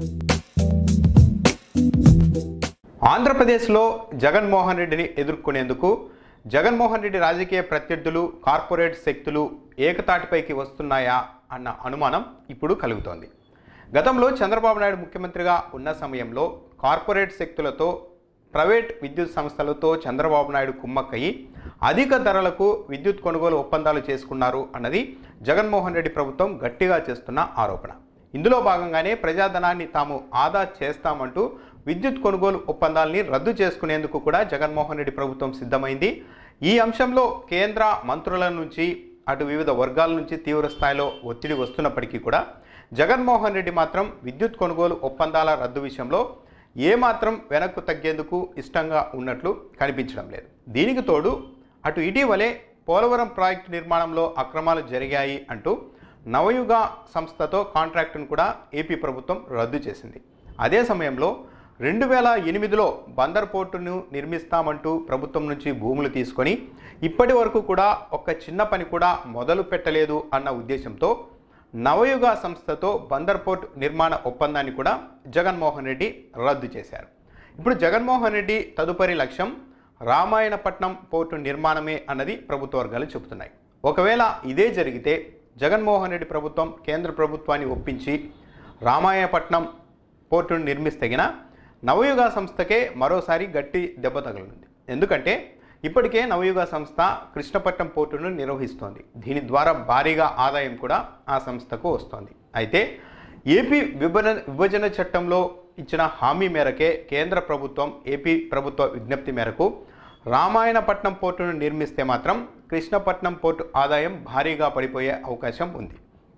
ఆంధ్రప్రదేశ్లో జగన్మోహన్ రెడ్డిని ఎదుర్కొనేందుకు జగన్మోహన్ రెడ్డి రాజకీయ ప్రత్యర్థులు కార్పొరేట్ శక్తులు ఏకతాటిపైకి వస్తున్నాయా అన్న అనుమానం ఇప్పుడు కలుగుతోంది గతంలో చంద్రబాబు నాయుడు ముఖ్యమంత్రిగా ఉన్న సమయంలో కార్పొరేట్ శక్తులతో ప్రైవేట్ విద్యుత్ సంస్థలతో చంద్రబాబు నాయుడు కుమ్మక్కయి అధిక ధరలకు విద్యుత్ కొనుగోలు ఒప్పందాలు చేసుకున్నారు అన్నది జగన్మోహన్ రెడ్డి ప్రభుత్వం గట్టిగా చేస్తున్న ఆరోపణ ఇందులో భాగంగానే ప్రజాధనాన్ని తాము ఆదా చేస్తామంటూ విద్యుత్ కొనుగోలు ఒప్పందాల్ని రద్దు చేసుకునేందుకు కూడా జగన్మోహన్ రెడ్డి ప్రభుత్వం సిద్ధమైంది ఈ అంశంలో కేంద్ర మంత్రుల నుంచి అటు వివిధ వర్గాల నుంచి తీవ్ర స్థాయిలో ఒత్తిడి వస్తున్నప్పటికీ కూడా జగన్మోహన్ రెడ్డి మాత్రం విద్యుత్ కొనుగోలు ఒప్పందాల రద్దు విషయంలో ఏమాత్రం వెనక్కు తగ్గేందుకు ఇష్టంగా ఉన్నట్లు కనిపించడం లేదు దీనికి తోడు అటు ఇటీవలే పోలవరం ప్రాజెక్టు నిర్మాణంలో అక్రమాలు జరిగాయి అంటూ నవయుగ సంస్థతో కాంట్రాక్టును కూడా ఏపీ ప్రభుత్వం రద్దు చేసింది అదే సమయంలో రెండు వేల ఎనిమిదిలో బందర్ పోర్టును నిర్మిస్తామంటూ ప్రభుత్వం నుంచి భూములు తీసుకొని ఇప్పటి వరకు కూడా ఒక్క చిన్న పని కూడా మొదలు పెట్టలేదు అన్న ఉద్దేశంతో నవయుగ సంస్థతో బందర్ పోర్ట్ నిర్మాణ ఒప్పందాన్ని కూడా జగన్మోహన్ రెడ్డి రద్దు చేశారు ఇప్పుడు జగన్మోహన్ రెడ్డి తదుపరి లక్ష్యం రామాయణపట్నం పోర్టు నిర్మాణమే అన్నది ప్రభుత్వ వర్గాలు చెబుతున్నాయి ఒకవేళ ఇదే జరిగితే జగన్మోహన్ రెడ్డి ప్రభుత్వం కేంద్ర ప్రభుత్వాన్ని ఒప్పించి రామాయణపట్నం పోర్టును నిర్మిస్తగిన నవయుగ సంస్థకే మరోసారి గట్టి దెబ్బ తగలనుంది ఎందుకంటే ఇప్పటికే నవయుగ సంస్థ కృష్ణపట్నం పోర్టును నిర్వహిస్తోంది దీని ద్వారా భారీగా ఆదాయం కూడా ఆ సంస్థకు వస్తోంది అయితే ఏపీ విభజన విభజన చట్టంలో ఇచ్చిన హామీ మేరకే కేంద్ర ప్రభుత్వం ఏపీ ప్రభుత్వ విజ్ఞప్తి మేరకు రామాయణపట్నం పోర్టును నిర్మిస్తే మాత్రం కృష్ణపట్నం పోర్టు ఆదాయం భారీగా పడిపోయే అవకాశం ఉంది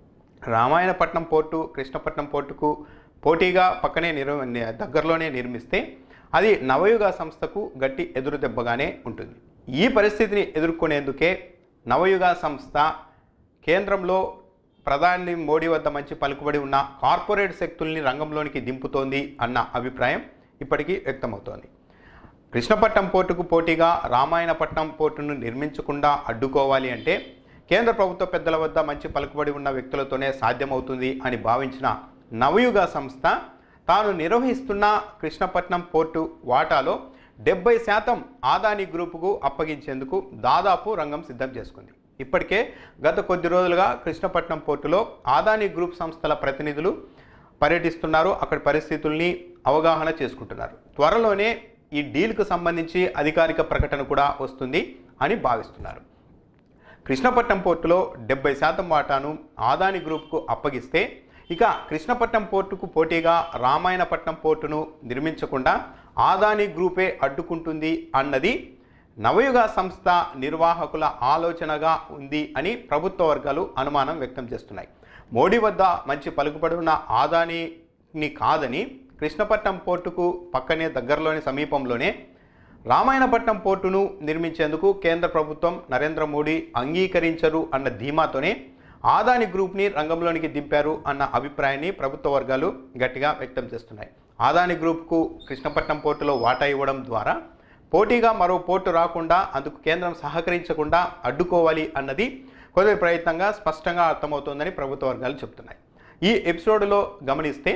రామాయణపట్నం పోర్టు కృష్ణపట్నం పోర్టుకు పోటీగా పక్కనే నిర్వ దగ్గరలోనే నిర్మిస్తే అది నవయుగ సంస్థకు గట్టి ఎదురు దెబ్బగానే ఉంటుంది ఈ పరిస్థితిని ఎదుర్కొనేందుకే నవయుగ సంస్థ కేంద్రంలో ప్రధాని మోడీ వద్ద మంచి పలుకుబడి ఉన్న కార్పొరేట్ శక్తుల్ని రంగంలోనికి దింపుతోంది అన్న అభిప్రాయం ఇప్పటికీ వ్యక్తమవుతోంది కృష్ణపట్నం పోర్టుకు పోటీగా రామాయణపట్నం పోర్టును నిర్మించకుండా అడ్డుకోవాలి అంటే కేంద్ర ప్రభుత్వ పెద్దల వద్ద మంచి పలుకుబడి ఉన్న వ్యక్తులతోనే సాధ్యమవుతుంది అని భావించిన నవయుగ సంస్థ తాను నిర్వహిస్తున్న కృష్ణపట్నం పోర్టు వాటాలో డెబ్బై శాతం ఆదాని గ్రూపుకు అప్పగించేందుకు దాదాపు రంగం సిద్ధం చేసుకుంది ఇప్పటికే గత కొద్ది రోజులుగా కృష్ణపట్నం పోర్టులో ఆదాని గ్రూప్ సంస్థల ప్రతినిధులు పర్యటిస్తున్నారు అక్కడి పరిస్థితుల్ని అవగాహన చేసుకుంటున్నారు త్వరలోనే ఈ డీల్కు సంబంధించి అధికారిక ప్రకటన కూడా వస్తుంది అని భావిస్తున్నారు కృష్ణపట్నం పోర్టులో డెబ్బై శాతం వాటాను ఆదాని గ్రూప్కు అప్పగిస్తే ఇక కృష్ణపట్నం పోర్టుకు పోటీగా రామాయణపట్నం పోర్టును నిర్మించకుండా ఆదాని గ్రూపే అడ్డుకుంటుంది అన్నది నవయుగ సంస్థ నిర్వాహకుల ఆలోచనగా ఉంది అని ప్రభుత్వ వర్గాలు అనుమానం వ్యక్తం చేస్తున్నాయి మోడీ వద్ద మంచి పలుకుబడి ఉన్న ఆదానిని కాదని కృష్ణపట్నం పోర్టుకు పక్కనే దగ్గరలోని సమీపంలోనే రామాయణపట్నం పోర్టును నిర్మించేందుకు కేంద్ర ప్రభుత్వం నరేంద్ర మోడీ అంగీకరించరు అన్న ధీమాతోనే ఆదాని గ్రూప్ని రంగంలోనికి దింపారు అన్న అభిప్రాయాన్ని ప్రభుత్వ వర్గాలు గట్టిగా వ్యక్తం చేస్తున్నాయి ఆదాని గ్రూప్కు కృష్ణపట్నం పోర్టులో వాటా ఇవ్వడం ద్వారా పోటీగా మరో పోర్టు రాకుండా అందుకు కేంద్రం సహకరించకుండా అడ్డుకోవాలి అన్నది కొద్ది ప్రయత్నంగా స్పష్టంగా అర్థమవుతోందని ప్రభుత్వ వర్గాలు చెబుతున్నాయి ఈ ఎపిసోడ్లో గమనిస్తే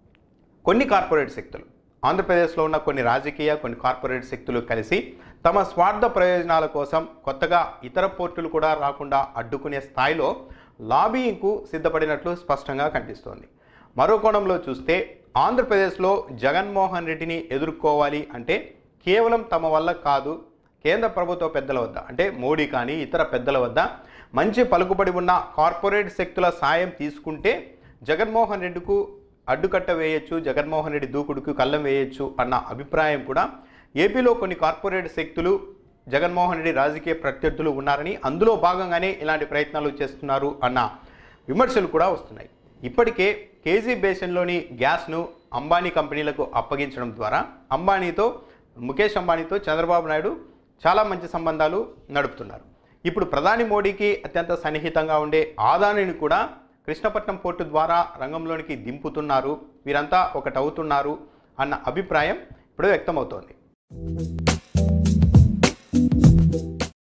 కొన్ని కార్పొరేట్ శక్తులు ఆంధ్రప్రదేశ్లో ఉన్న కొన్ని రాజకీయ కొన్ని కార్పొరేట్ శక్తులు కలిసి తమ స్వార్థ ప్రయోజనాల కోసం కొత్తగా ఇతర పోర్టులు కూడా రాకుండా అడ్డుకునే స్థాయిలో లాబీయింగ్కు సిద్ధపడినట్లు స్పష్టంగా కనిపిస్తోంది మరో కోణంలో చూస్తే ఆంధ్రప్రదేశ్లో జగన్మోహన్ రెడ్డిని ఎదుర్కోవాలి అంటే కేవలం తమ వల్ల కాదు కేంద్ర ప్రభుత్వ పెద్దల వద్ద అంటే మోడీ కానీ ఇతర పెద్దల వద్ద మంచి పలుకుబడి ఉన్న కార్పొరేట్ శక్తుల సాయం తీసుకుంటే జగన్మోహన్ రెడ్డికు అడ్డుకట్ట వేయొచ్చు జగన్మోహన్ రెడ్డి దూకుడుకు కళ్ళం వేయొచ్చు అన్న అభిప్రాయం కూడా ఏపీలో కొన్ని కార్పొరేట్ శక్తులు జగన్మోహన్ రెడ్డి రాజకీయ ప్రత్యర్థులు ఉన్నారని అందులో భాగంగానే ఇలాంటి ప్రయత్నాలు చేస్తున్నారు అన్న విమర్శలు కూడా వస్తున్నాయి ఇప్పటికే కేజీ బేసిన్లోని గ్యాస్ను అంబానీ కంపెనీలకు అప్పగించడం ద్వారా అంబానీతో ముఖేష్ అంబానీతో చంద్రబాబు నాయుడు చాలా మంచి సంబంధాలు నడుపుతున్నారు ఇప్పుడు ప్రధాని మోడీకి అత్యంత సన్నిహితంగా ఉండే ఆదానిని కూడా కృష్ణపట్నం పోర్టు ద్వారా రంగంలోనికి దింపుతున్నారు వీరంతా ఒకటవుతున్నారు అన్న అభిప్రాయం ఇప్పుడు వ్యక్తమవుతోంది